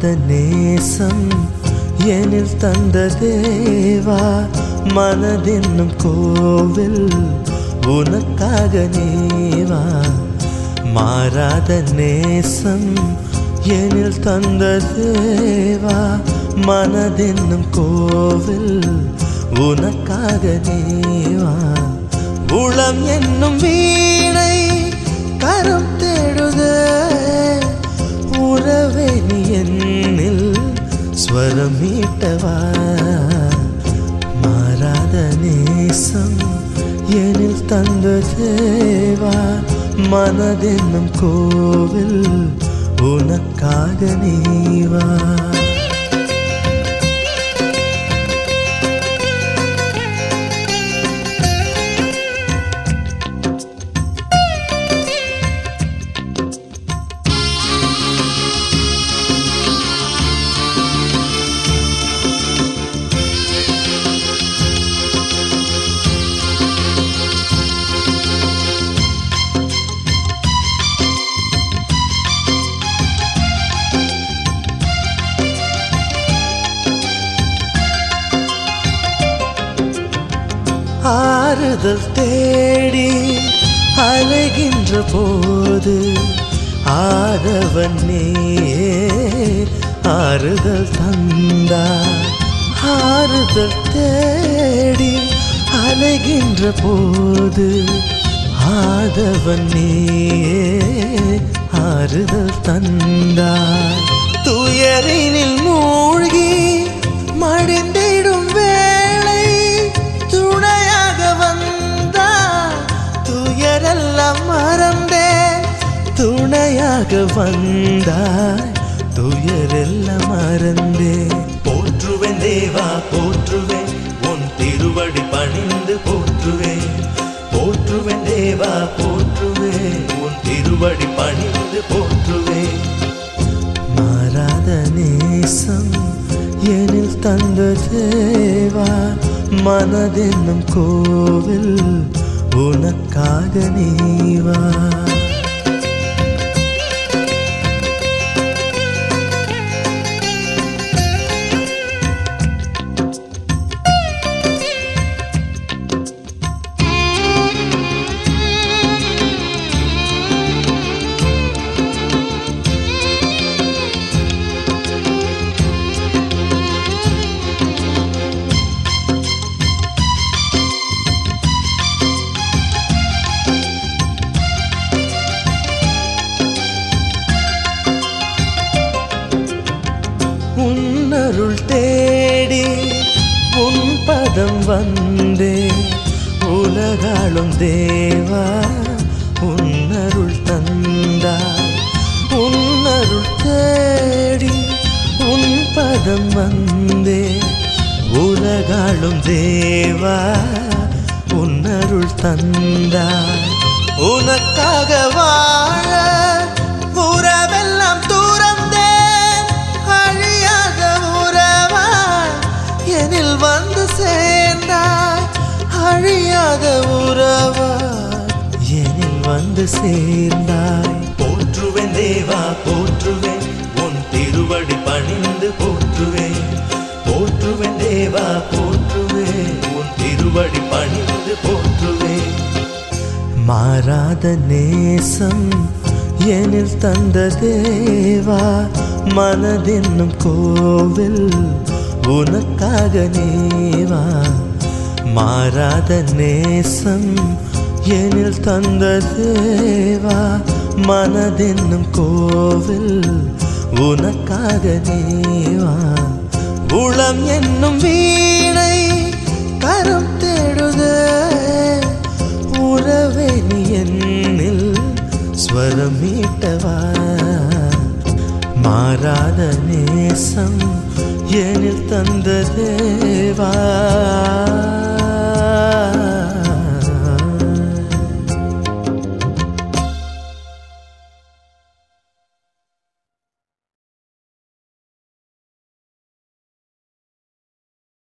நேசம் எனில் தந்த தேவா மனதென்னும் கோவில் உனக்காக நேவா மாறாத நேசம் எனில் தந்த தேவா மனதென்னும் கோவில் உனக்காக நேவா உளம் என்னும் வீணை கரம் தேடுதே உறவே நீ என்னில் ஸ்வரம் மீட்டவா மாறாத நேசம் எனில் தந்த தேவா மனதென்னும் கோவில் உனக்காக நீவா ஆறுதல் தேடி அலைகின்ற போது ஆதவன் நீயே ஆறுதல் தந்தா ஆறுதல் தேடி அலைகின்ற போது ஆதவன் நீயே ஆறுதல் தந்தாய் துயரினில் மூழ்கி மடிந்திடும் வேளை துணையாக வந்தாய் துயரெல்லாம் மறந்தேன் துணையாக வந்தாய் துயரெல்லாம் மறந்தேன் போற்றுவேன் தேவா போற்றுவேன் உன் திருவடி பணிந்து போற்றுவேன் போற்றுவேன் தேவா போற்றுவேன் உன் திருவடி பணிந்து போற்றுவேன் மாறாத நேசம் எனில் தந்த தேவா மனதென்னும் கோவில் உனக்காக நீவா உன்னருள் தேடி உன் பதம் வந்தே உலகாளும் தேவா உன்னருள் தந்தாய் உன்னருள் தேடி உன் பதம் வந்தே உலகாளும் தேவா உன்னருள் தந்தாய் உனக்காக வாழ உறவெல்லாம் தூரந்தேன் அழியாத உறவாய் எனில் வந்து சேர்ந்தாய் அழியாத உறவாய் எனில் வந்து சேர்ந்தாய் போற்றுவேன் தேவா போற்றுவேன் உன் திருவடி பணிந்து போற்றுவேன் போற்றுவேன் தேவா போற்றுவேன் உன் திருவடி பணிந்து போற்றுவேன் மாறாத நேசம் எனில் தந்த தேவா மனதென்னும் கோவில் உனக்காக நேவா மாறாத நேசம் எனில் தந்த தேவா மனதென்னும் கோவில் உனக்காக நேவா உளம் என்னும் வீணை கரம் தேடுதே உறவே நீ என்னில் ஸ்வரம் மீட்டவா மாறாத நேசம் எனில் தந்த தேவா